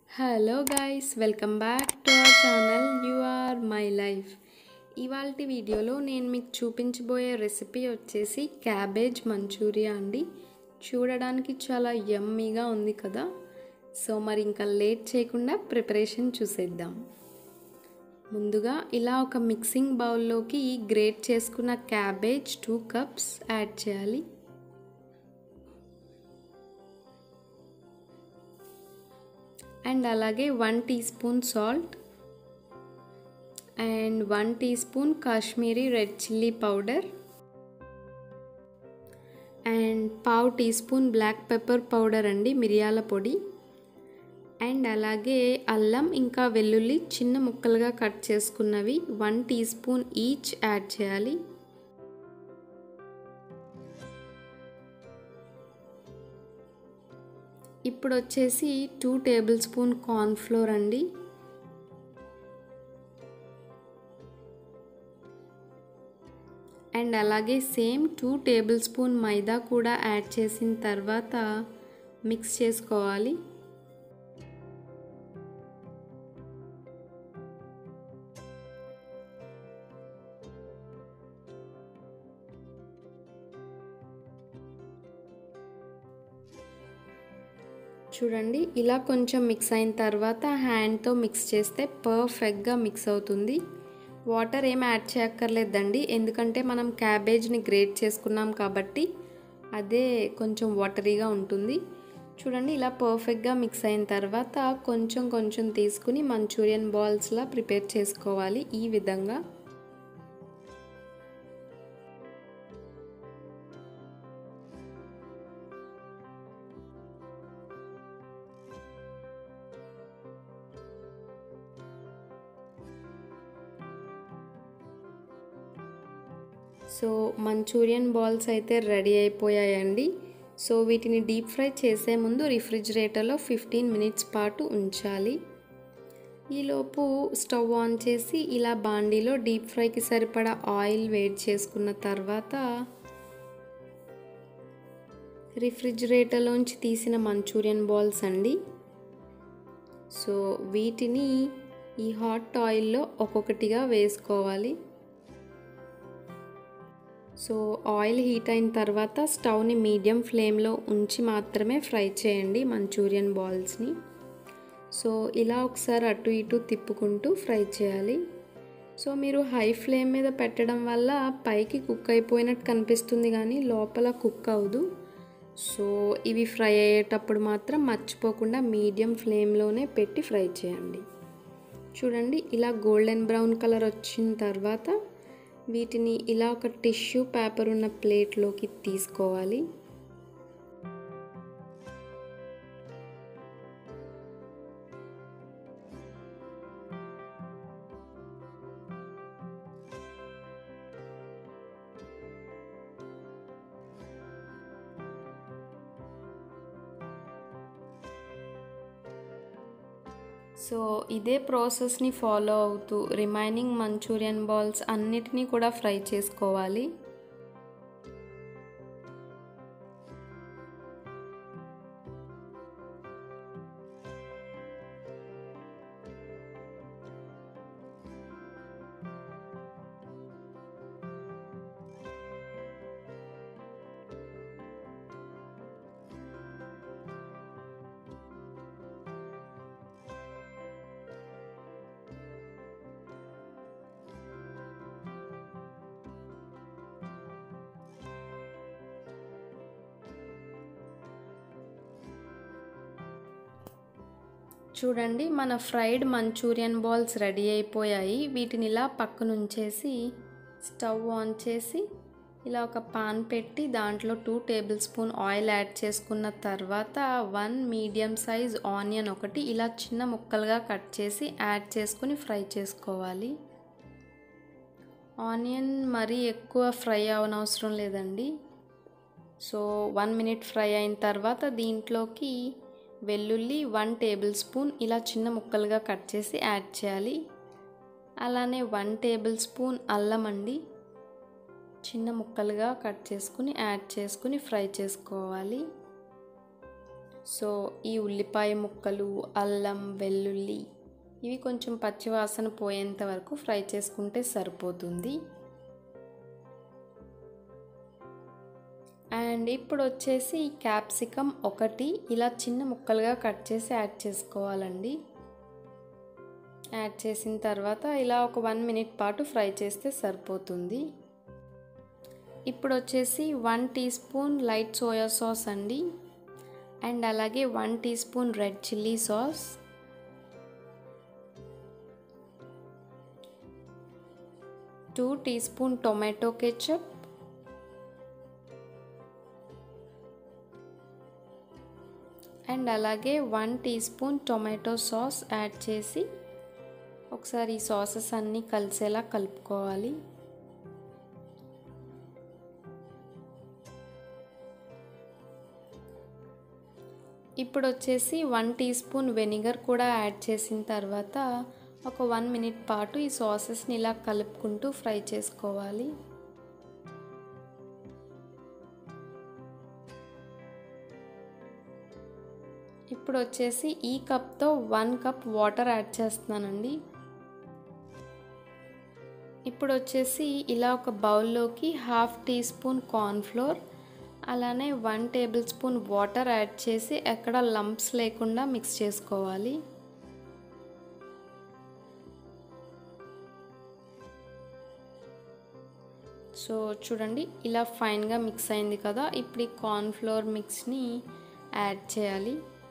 Hello guys welcome back to our channel you are my life ఇవాళ వీడియోలో నేను మీకు చూపించబోయే రెసిపీ వచ్చేసి క్యాబేజ్ మంచూరియా అండి చూడడానికి చాలా యమ్మీగా ఉంది కదా సో మరి ఇంకా లేట్ చేయకుండా ప్రిపరేషన్ చూసేద్దాం ముందుగా ఇలా ఒక మిక్సింగ్ బౌల్లోకి గ్రేట్ చేసుకున్న క్యాబేజ్ టూ కప్స్ యాడ్ చేయాలి అండ్ అలాగే one teaspoon salt and one teaspoon Kashmiri red chilli powder and పావు teaspoon black pepper powder అండి మిరియాల పొడి అండ్ అలాగే అల్లం ఇంకా వెల్లుల్లి చిన్న ముక్కలుగా కట్ చేసుకున్నవి one teaspoon each add చేయాలి ఇప్పుడు వచ్చేసి టూ టేబుల్ స్పూన్ కార్న్ఫ్లోర్ అండి అండ్ అలాగే same two tablespoon maida కూడా యాడ్ చేసిన తర్వాత మిక్స్ చేసుకోవాలి చూడండి ఇలా కొంచెం మిక్స్ అయిన తర్వాత హ్యాండ్తో మిక్స్ చేస్తే పర్ఫెక్ట్గా మిక్స్ అవుతుంది వాటర్ ఏం యాడ్ చేయక్కర్లేదండి ఎందుకంటే మనం క్యాబేజ్ని గ్రేట్ చేసుకున్నాం కాబట్టి అదే కొంచెం వాటరీగా ఉంటుంది చూడండి ఇలా పర్ఫెక్ట్గా మిక్స్ అయిన తర్వాత కొంచెం కొంచెం తీసుకుని మంచూరియన్ బాల్స్లా ప్రిపేర్ చేసుకోవాలి ఈ విధంగా సో మంచూరియన్ బాల్స్ అయితే రెడీ అయిపోయాయండి సో వీటిని డీప్ ఫ్రై చేసే ముందు రిఫ్రిజిరేటర్లో ఫిఫ్టీన్ మినిట్స్ పాటు ఉంచాలి ఈలోపు స్టవ్ ఆన్ చేసి ఇలా బాండీలో డీప్ ఫ్రైకి సరిపడా ఆయిల్ వేడి చేసుకున్న తర్వాత రిఫ్రిజిరేటర్లోంచి తీసిన మంచూరియన్ బాల్స్ అండి సో వీటిని ఈ హాట్ ఆయిల్లో ఒక్కొక్కటిగా వేసుకోవాలి సో ఆయిల్ హీట్ అయిన తర్వాత స్టవ్ని మీడియం ఫ్లేమ్లో ఉంచి మాత్రమే ఫ్రై చేయండి మంచూరియన్ బాల్స్ని సో ఇలా ఒకసారి అటు ఇటు తిప్పుకుంటూ ఫ్రై చేయాలి సో మీరు హై ఫ్లేమ్ మీద పెట్టడం వల్ల పైకి కుక్ అయిపోయినట్టు కనిపిస్తుంది కానీ లోపల కుక్ అవ్వదు సో ఇవి ఫ్రై అయ్యేటప్పుడు మాత్రం మర్చిపోకుండా మీడియం ఫ్లేమ్లోనే పెట్టి ఫ్రై చేయండి చూడండి ఇలా గోల్డెన్ బ్రౌన్ కలర్ వచ్చిన తర్వాత వీటిని ఇలా ఒక టిష్యూ పేపర్ ఉన్న ప్లేట్లోకి తీసుకోవాలి సో ఇదే ప్రాసెస్ని ఫాలో అవుతూ రిమైనింగ్ మంచూరియన్ బాల్స్ అన్నిటినీ కూడా ఫ్రై చేసుకోవాలి చూడండి మన ఫ్రైడ్ మంచూరియన్ బాల్స్ రెడీ అయిపోయాయి వీటిని ఇలా పక్కన ఉంచేసి స్టవ్ ఆన్ చేసి ఇలా ఒక పాన్ పెట్టి దాంట్లో two tablespoon oil add చేసుకున్న తర్వాత వన్ మీడియం సైజ్ ఆనియన్ ఒకటి ఇలా చిన్న ముక్కలుగా కట్ చేసి యాడ్ చేసుకుని ఫ్రై చేసుకోవాలి ఆనియన్ మరీ ఎక్కువ ఫ్రై అవనవసరం లేదండి సో వన్ మినిట్ ఫ్రై అయిన తర్వాత దీంట్లోకి వెల్లుల్లి వన్ టేబుల్ స్పూన్ ఇలా చిన్న ముక్కలుగా కట్ చేసి యాడ్ చేయాలి అలానే వన్ టేబుల్ స్పూన్ అల్లం అండి చిన్న ముక్కలుగా కట్ చేసుకుని యాడ్ చేసుకుని ఫ్రై చేసుకోవాలి సో ఈ ఉల్లిపాయ ముక్కలు అల్లం వెల్లుల్లి ఇవి కొంచెం పచ్చివాసన పోయేంత వరకు ఫ్రై చేసుకుంటే సరిపోతుంది అండ్ ఇప్పుడు వచ్చేసి క్యాప్సికమ్ ఒకటి ఇలా చిన్న ముక్కలుగా కట్ చేసి యాడ్ చేసుకోవాలండి యాడ్ చేసిన తర్వాత ఇలా ఒక వన్ మినిట్ పాటు ఫ్రై చేస్తే సరిపోతుంది ఇప్పుడు వచ్చేసి one teaspoon light soya sauce అండి అండ్ అలాగే one teaspoon red chilli sauce two teaspoon tomato ketchup and అలాగే one teaspoon tomato sauce add చేసి ఒకసారి ఈ సాసెస్ అన్నీ కలిసేలా కలుపుకోవాలి ఇప్పుడు వచ్చేసి వన్ టీ స్పూన్ వెనిగర్ కూడా యాడ్ చేసిన తర్వాత ఒక వన్ మినిట్ పాటు ఈ సాసెస్ని ఇలా కలుపుకుంటూ ఫ్రై చేసుకోవాలి ఇప్పుడు వచ్చేసి ఈ కప్తో వన్ కప్ వాటర్ యాడ్ చేస్తున్నానండి ఇప్పుడు వచ్చేసి ఇలా ఒక బౌల్లోకి హాఫ్ టీ స్పూన్ కార్న్ఫ్లోర్ అలానే one tablespoon water add చేసి ఎక్కడ లంప్స్ లేకుండా మిక్స్ చేసుకోవాలి సో చూడండి ఇలా ఫైన్గా మిక్స్ అయింది కదా ఇప్పుడు ఈ కార్న్ఫ్లోర్ మిక్స్ని యాడ్ చేయాలి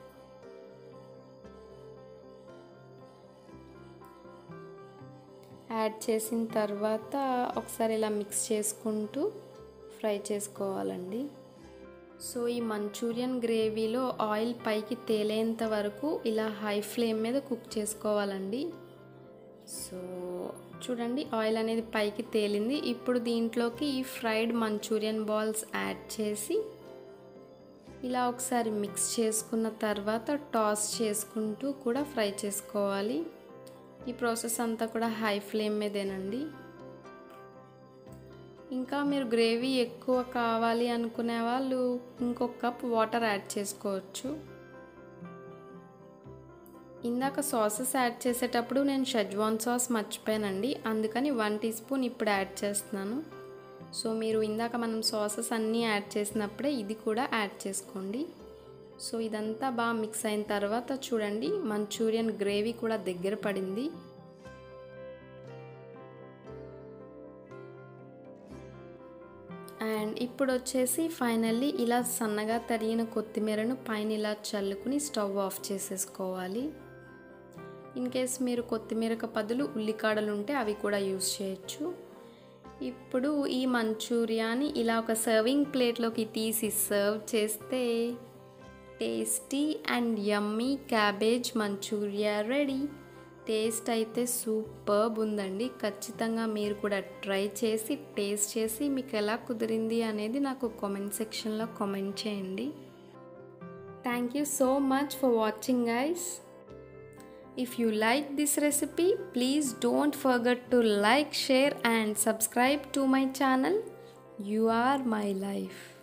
యాడ్ చేసిన తర్వాత ఒకసారి ఇలా మిక్స్ చేసుకుంటూ ఫ్రై చేసుకోవాలండి సో ఈ మంచూరియన్ గ్రేవీలో ఆయిల్ పైకి తేలేంత వరకు ఇలా హై ఫ్లేమ్ మీద కుక్ చేసుకోవాలండి సో చూడండి ఆయిల్ అనేది పైకి తేలింది ఇప్పుడు దీంట్లోకి ఈ ఫ్రైడ్ మంచూరియన్ బాల్స్ యాడ్ చేసి ఇలా ఒకసారి మిక్స్ చేసుకున్న తర్వాత టాస్ చేసుకుంటూ కూడా ఫ్రై చేసుకోవాలి ఈ ప్రాసెస్ అంతా కూడా హై ఫ్లేమ్ మీదేనండి ఇంకా మీరు గ్రేవీ ఎక్కువ కావాలి అనుకునే వాళ్ళు ఇంకొక కప్ వాటర్ యాడ్ చేసుకోవచ్చు ఇందాక సాసెస్ యాడ్ చేసేటప్పుడు నేను షెజ్వాన్ సాస్ మర్చిపోయానండి అందుకని వన్ టీ స్పూన్ ఇప్పుడు యాడ్ చేస్తున్నాను సో మీరు ఇందాక మనం సాసెస్ అన్నీ యాడ్ చేసినప్పుడే ఇది కూడా యాడ్ చేసుకోండి సో ఇదంతా బాగా మిక్స్ అయిన తర్వాత చూడండి మంచూరియన్ గ్రేవీ కూడా దగ్గర పడింది అండ్ ఇప్పుడు వచ్చేసి ఫైనల్లీ ఇలా సన్నగా తరిగిన కొత్తిమీరను పైన ఇలా చల్లుకుని స్టవ్ ఆఫ్ చేసేసుకోవాలి ఇన్ కేస్ మీరు కొత్తిమీరకు బదులు ఉల్లికాడలు ఉంటే అవి కూడా యూస్ చేయొచ్చు ఇప్పుడు ఈ మంచూరియాని ఇలా ఒక సర్వింగ్ ప్లేట్లోకి తీసి సర్వ్ చేస్తే tasty and yummy cabbage manchuria ready taste అయితే సూపర్బ్ ఉందండి ఖచ్చితంగా మీరు కూడా ట్రై చేసి టేస్ట్ చేసి మీకు ఎలా కుదిరింది అనేది నాకు కామెంట్ సెక్షన్లో కామెంట్ చేయండి thank you so much for watching guys If you like this recipe, please don't forget to like, share and subscribe to my channel. You are my life.